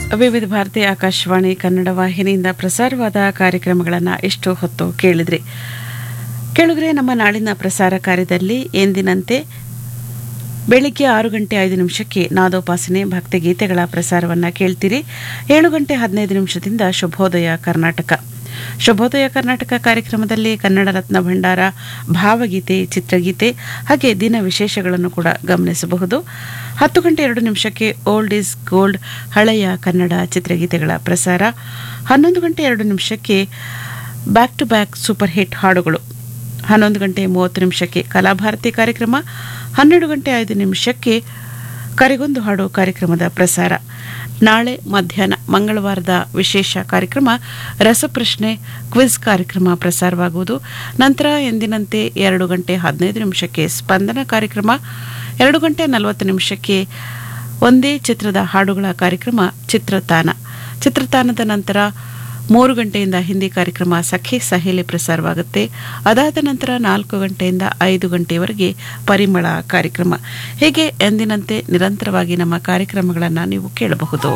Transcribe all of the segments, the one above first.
ವಿವಿಧ ಭಾರತಿ ಆಕಾಶವಾಣಿ ಕನ್ನಡ ವಾಹಿನಿಯಿಂದ ಪ್ರಸಾರವಾದ ಕಾರ್ಯಕ್ರಮಗಳನ್ನು ಎಷ್ಟು ಹೊತ್ತು ಕೇಳಿದ್ರಿ ಕೇಳಿದ್ರೆ ನಮ್ಮ ನಾಳಿನ ಪ್ರಸಾರ ಕಾರ್ಯದಲ್ಲಿ ಎಂದಿನಂತೆ ಬೆಳಿಗ್ಗೆ ಆರು ಗಂಟೆ ಐದು ನಿಮಿಷಕ್ಕೆ ನಾದೋಪಾಸನೆ ಭಕ್ತಿಗೀತೆಗಳ ಪ್ರಸಾರವನ್ನು ಕೇಳ್ತೀರಿ ಏಳು ಗಂಟೆ ಹದಿನೈದು ನಿಮಿಷದಿಂದ ಶುಭೋದಯ ಕರ್ನಾಟಕ ಶುಭೋದಯ ಕರ್ನಾಟಕ ಕಾರ್ಯಕ್ರಮದಲ್ಲಿ ಕನ್ನಡ ರತ್ನ ಭಂಡಾರ ಭಾವಗೀತೆ ಚಿತ್ರಗೀತೆ ಹಾಗೆ ದಿನ ವಿಶೇಷಗಳನ್ನು ಕೂಡ ಗಮನಿಸಬಹುದು ಹತ್ತು ಗಂಟೆ ಎರಡು ನಿಮಿಷಕ್ಕೆ ಓಲ್ಡ್ ಈಸ್ ಗೋಲ್ಡ್ ಹಳೆಯ ಕನ್ನಡ ಚಿತ್ರಗೀತೆಗಳ ಪ್ರಸಾರ ಹನ್ನೊಂದು ಗಂಟೆ ಎರಡು ನಿಮಿಷಕ್ಕೆ back to back super hit ಹಾಡುಗಳು ಹನ್ನೊಂದು ಗಂಟೆ ಮೂವತ್ತು ನಿಮಿಷಕ್ಕೆ ಕಲಾಭಾರತಿ ಕಾರ್ಯಕ್ರಮ ಹನ್ನೆರಡು ಗಂಟೆ ಐದು ನಿಮಿಷಕ್ಕೆ ಕರೆಗೊಂದು ಹಾಡು ಕಾರ್ಯಕ್ರಮದ ಪ್ರಸಾರ ನಾಳೆ ಮಧ್ಯಾಹ್ನ ಮಂಗಳವಾರದ ವಿಶೇಷ ಕಾರ್ಯಕ್ರಮ ರಸಪ್ರಶ್ನೆ ಕ್ವಿಜ್ ಕಾರ್ಯಕ್ರಮ ಪ್ರಸಾರವಾಗುವುದು ನಂತರ ಎಂದಿನಂತೆ ಎರಡು ಗಂಟೆ ಹದಿನೈದು ನಿಮಿಷಕ್ಕೆ ಸ್ಪಂದನ ಕಾರ್ಯಕ್ರಮ ಎರಡು ಗಂಟೆ ನಲವತ್ತು ನಿಮಿಷಕ್ಕೆ ಒಂದೇ ಚಿತ್ರದ ಹಾಡುಗಳ ಕಾರ್ಯಕ್ರಮ ಚಿತ್ರತಾನ ಚಿತ್ರತಾನದ ನಂತರ ಮೂರು ಗಂಟೆಯಿಂದ ಹಿಂದಿ ಕಾರ್ಯಕ್ರಮ ಸಖಿ ಸಹೇಲಿ ಪ್ರಸಾರವಾಗುತ್ತೆ ಅದಾದ ನಂತರ ನಾಲ್ಕು ಗಂಟೆಯಿಂದ ಐದು ಗಂಟೆಯವರೆಗೆ ಪರಿಮಳ ಕಾರ್ಯಕ್ರಮ ಹೀಗೆ ಎಂದಿನಂತೆ ನಿರಂತರವಾಗಿ ನಮ್ಮ ಕಾರ್ಯಕ್ರಮಗಳನ್ನು ನೀವು ಕೇಳಬಹುದು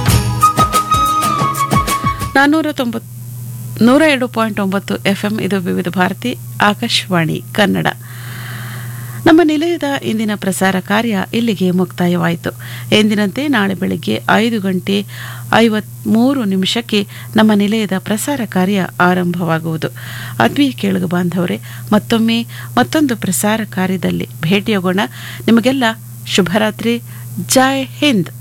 ನಾನ್ನೂರ ತೊಂಬತ್ ನೂರ ಎರಡು ಪಾಯಿಂಟ್ ಒಂಬತ್ತು ಎಫ್ಎಂ ಇದು ವಿವಿಧ ಭಾರತಿ ಆಕಾಶವಾಣಿ ಕನ್ನಡ ನಮ್ಮ ನಿಲಯದ ಇಂದಿನ ಪ್ರಸಾರ ಕಾರ್ಯ ಇಲ್ಲಿಗೆ ಮುಕ್ತಾಯವಾಯಿತು ಎಂದಿನಂತೆ ನಾಳೆ ಬೆಳಗ್ಗೆ ಐದು ಗಂಟೆ ಐವತ್ಮೂರು ನಿಮಿಷಕ್ಕೆ ನಮ್ಮ ನಿಲಯದ ಪ್ರಸಾರ ಕಾರ್ಯ ಆರಂಭವಾಗುವುದು ಆತ್ಮೀಯ ಕೇಳುಗ ಬಾಂಧವರೇ ಮತ್ತೊಮ್ಮೆ ಮತ್ತೊಂದು ಪ್ರಸಾರ ಕಾರ್ಯದಲ್ಲಿ ಭೇಟಿಯಾಗೋಣ ನಿಮಗೆಲ್ಲ ಶುಭರಾತ್ರಿ ಜೈ ಹಿಂದ್